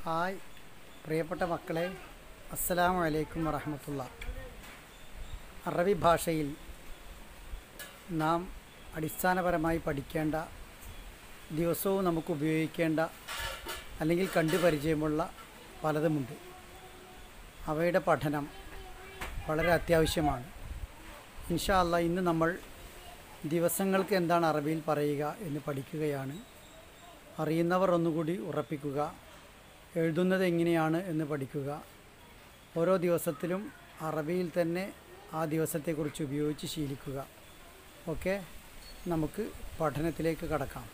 hi പ്രിയപ്പെട്ട മക്കളെ അസ്സലാമു അലൈക്കും വറഹമത്തുള്ള അറബി ഭാഷയിൽ നാം അടിസ്ഥാനപരമായി പഠിക്കേണ്ട ദിവസവും നമുക്ക് ഉപയോഗിക്കേണ്ട അല്ലെങ്കിൽ കണ്ടു പരിചയമുള്ള പലതുമുണ്ട് അവയുടെ പഠനം വളരെ അത്യാവശ്യമാണ് ഇൻഷാ അല്ല ഇന്ന് നമ്മൾ ദിവസങ്ങൾക്ക് എന്താണ് അറബിയിൽ പറയുക എന്ന് പഠിക്കുകയാണ് അറിയുന്നവർ ഒന്നുകൂടി ഉറപ്പിക്കുക എഴുതുന്നത് എങ്ങനെയാണ് എന്ന് പഠിക്കുക ഓരോ ദിവസത്തിലും അറബിയിൽ തന്നെ ആ ദിവസത്തെക്കുറിച്ച് ഉപയോഗിച്ച് ശീലിക്കുക ഓക്കെ നമുക്ക് പഠനത്തിലേക്ക് കടക്കാം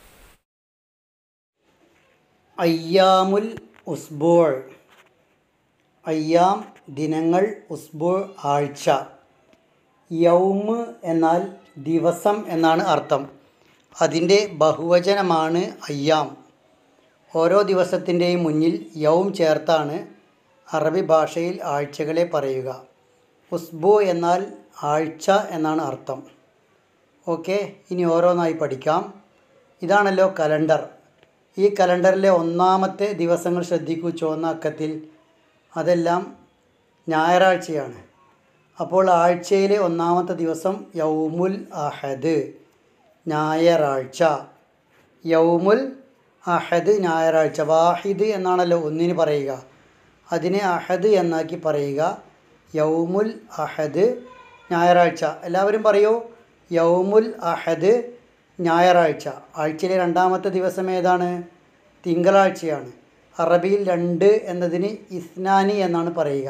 അയ്യാമുൽ ഉസ്ബോൾ അയ്യാം ദിനങ്ങൾ ഉസ്ബോൾ ആഴ്ച യൗമ് എന്നാൽ ദിവസം എന്നാണ് അർത്ഥം അതിൻ്റെ ബഹുവചനമാണ് അയ്യാം ഓരോ ദിവസത്തിൻ്റെയും മുന്നിൽ യൗം ചേർത്താണ് അറബി ഭാഷയിൽ ആഴ്ചകളെ പറയുക ഉസ്ബു എന്നാൽ ആഴ്ച എന്നാണ് അർത്ഥം ഓക്കെ ഇനി ഓരോന്നായി പഠിക്കാം ഇതാണല്ലോ കലണ്ടർ ഈ കലണ്ടറിലെ ഒന്നാമത്തെ ദിവസങ്ങൾ ശ്രദ്ധിക്കൂ ചുവന്ന അക്കത്തിൽ അതെല്ലാം ഞായറാഴ്ചയാണ് അപ്പോൾ ആഴ്ചയിലെ ഒന്നാമത്തെ ദിവസം യൗമുൽ അഹദ് ഞായറാഴ്ച യൗമുൽ അഹദ് ഞായറാഴ്ച വാഹിദ് എന്നാണല്ലോ ഒന്നിന് പറയുക അതിനെ അഹദ് എന്നാക്കി പറയുക യൗമുൽ അഹദ് ഞായറാഴ്ച എല്ലാവരും പറയൂ യൗമുൽ അഹദ് ഞായറാഴ്ച ആഴ്ചയിലെ രണ്ടാമത്തെ ദിവസം ഏതാണ് തിങ്കളാഴ്ചയാണ് അറബിയിൽ രണ്ട് എന്നതിന് ഇസ്നാനി എന്നാണ് പറയുക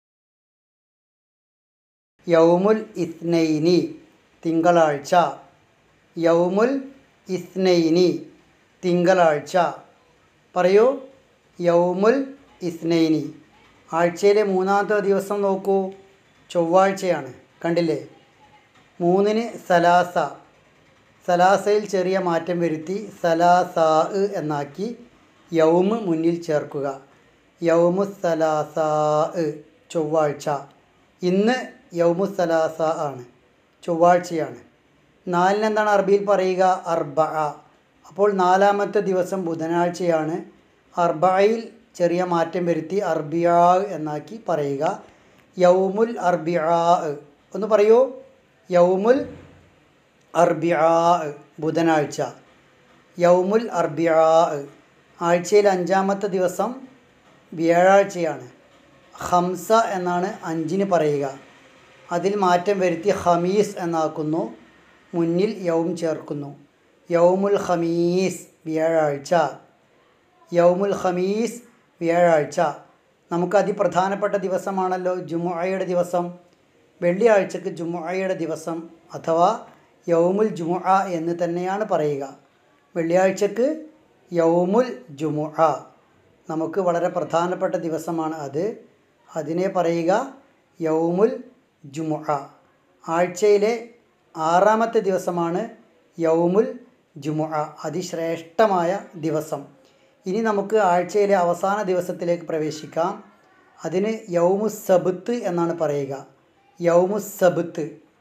യൗമുൽ ഇസ്നൈനി തിങ്കളാഴ്ച യൗമുൽ ഇസ്നൈനി തിങ്കളാഴ്ച പറയൂ യൗമുൽ ഇസ്നൈനി ആഴ്ചയിലെ മൂന്നാമത്തെ ദിവസം നോക്കൂ ചൊവ്വാഴ്ചയാണ് കണ്ടില്ലേ മൂന്നിന് സലാസ സലാസയിൽ ചെറിയ മാറ്റം വരുത്തി സലാസാ എന്നാക്കി യൗമ് മുന്നിൽ ചേർക്കുക യൗമു സലാസാ ചൊവ്വാഴ്ച ഇന്ന് യൗമു സലാസ ആണ് ചൊവ്വാഴ്ചയാണ് നാലിന് എന്താണ് അറബിയിൽ പറയുക അർബ അപ്പോൾ നാലാമത്തെ ദിവസം ബുധനാഴ്ചയാണ് അർബയിൽ ചെറിയ മാറ്റം വരുത്തി അർബിയാ എന്നാക്കി പറയുക യൗമുൽ അർബിയാ ഒന്ന് പറയൂ യൗമുൽ അർബിയാ ബുധനാഴ്ച യൗമുൽ അർബിയാ ആഴ്ചയിൽ അഞ്ചാമത്തെ ദിവസം വ്യാഴാഴ്ചയാണ് ഹംസ എന്നാണ് അഞ്ചിന് പറയുക അതിൽ മാറ്റം വരുത്തി ഹമീസ് എന്നാക്കുന്നു മുന്നിൽ യൗം ചേർക്കുന്നു യൗമുൽ ഹമീസ് വ്യാഴാഴ്ച യൗമുൽ ഹമീസ് വ്യാഴാഴ്ച നമുക്ക് അതിപ്രധാനപ്പെട്ട ദിവസമാണല്ലോ ജുമുഅയുടെ ദിവസം വെള്ളിയാഴ്ചക്ക് ജുമുഅയുടെ ദിവസം അഥവാ യൗമുൽ ജുമുഅ എന്ന് തന്നെയാണ് പറയുക വെള്ളിയാഴ്ചക്ക് യൗമുൽ ജുമുഅ നമുക്ക് വളരെ പ്രധാനപ്പെട്ട ദിവസമാണ് അത് അതിനെ പറയുക യൗമുൽ ജുമുഅ ആഴ്ചയിലെ ആറാമത്തെ ദിവസമാണ് യൗമുൽ ജുമുഅ അതിശ്രേഷ്ഠമായ ദിവസം ഇനി നമുക്ക് ആഴ്ചയിലെ അവസാന ദിവസത്തിലേക്ക് പ്രവേശിക്കാം അതിന് യൗമുസബത്ത് എന്നാണ് പറയുക യൗമുസബത്ത്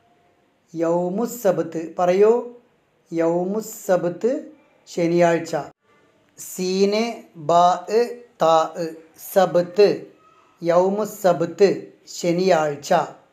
യൗമുസബത്ത് പറയൂ യൗമുസബത്ത് ശനിയാഴ്ച സീന് ബാ താ സബത്ത് യൗമുസബത്ത് ശനിയാഴ്ച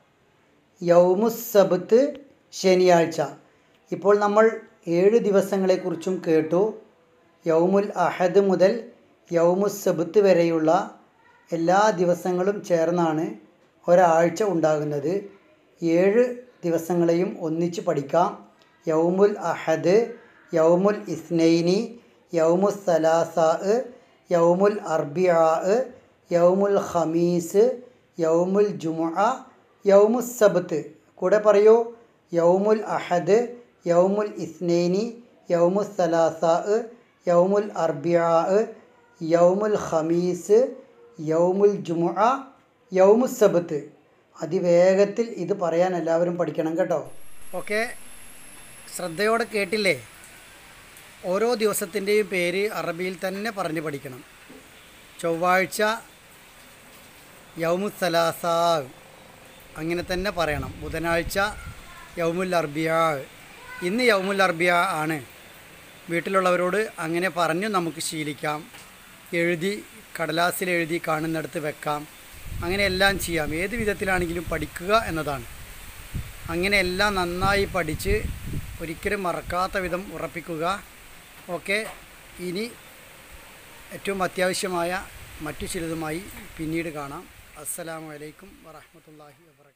യൗമുസബത്ത് ശനിയാഴ്ച ഇപ്പോൾ നമ്മൾ ഏഴ് ദിവസങ്ങളെക്കുറിച്ചും കേട്ടു യൗമുൽ അഹദ് മുതൽ യൗമുസബത്ത് വരെയുള്ള എല്ലാ ദിവസങ്ങളും ചേർന്നാണ് ഒരാഴ്ച ഉണ്ടാകുന്നത് ഏഴ് ദിവസങ്ങളെയും ഒന്നിച്ച് പഠിക്കാം യൗമുൽ അഹദ് യൗമുൽ ഇസ്നൈനി യൗമുൽ സലാസ യൗമുൽ അർബിയ യൗമുൽ ഖമീസ് യൗമുൽ ജുമുഅ യൗമുൽ സബത്ത് കൂടെ പറയൂ യൗമുൽ അഹദ് യൗമുൽ ഇസ്നൈനി യൗമുൽ സലാസ യൗമുൽ അർബിയ യൗമുൽ ഖമീസ് യൗമുൽ ജുമുഅ യൗമുൽ സബത്ത് അതിവേഗത്തിൽ ഇത് പറയാൻ എല്ലാവരും പഠിക്കണം കേട്ടോ ഓക്കെ ശ്രദ്ധയോടെ കേട്ടില്ലേ ഓരോ ദിവസത്തിൻ്റെയും പേര് അറബിയിൽ തന്നെ പറഞ്ഞു പഠിക്കണം ചൊവ്വാഴ്ച യൗമു സലാസാ അങ്ങനെ തന്നെ പറയണം ബുധനാഴ്ച യൗമുൽ അർബിയ ഇന്ന് യൗമുൽ അർബിയ ആണ് വീട്ടിലുള്ളവരോട് അങ്ങനെ പറഞ്ഞു നമുക്ക് ശീലിക്കാം എഴുതി കടലാസിൽ എഴുതി കാണുന്നിടത്ത് വെക്കാം അങ്ങനെ എല്ലാം ചെയ്യാം ഏത് വിധത്തിലാണെങ്കിലും പഠിക്കുക എന്നതാണ് അങ്ങനെ എല്ലാം നന്നായി പഠിച്ച് ഒരിക്കലും മറക്കാത്ത വിധം ഉറപ്പിക്കുക ഓക്കെ ഇനി ഏറ്റവും അത്യാവശ്യമായ മറ്റു ചിലതുമായി പിന്നീട് കാണാം അസ്സലാമു അലൈക്കും വറഹ്മത്തുള്ളാഹി വബറകാതുഹു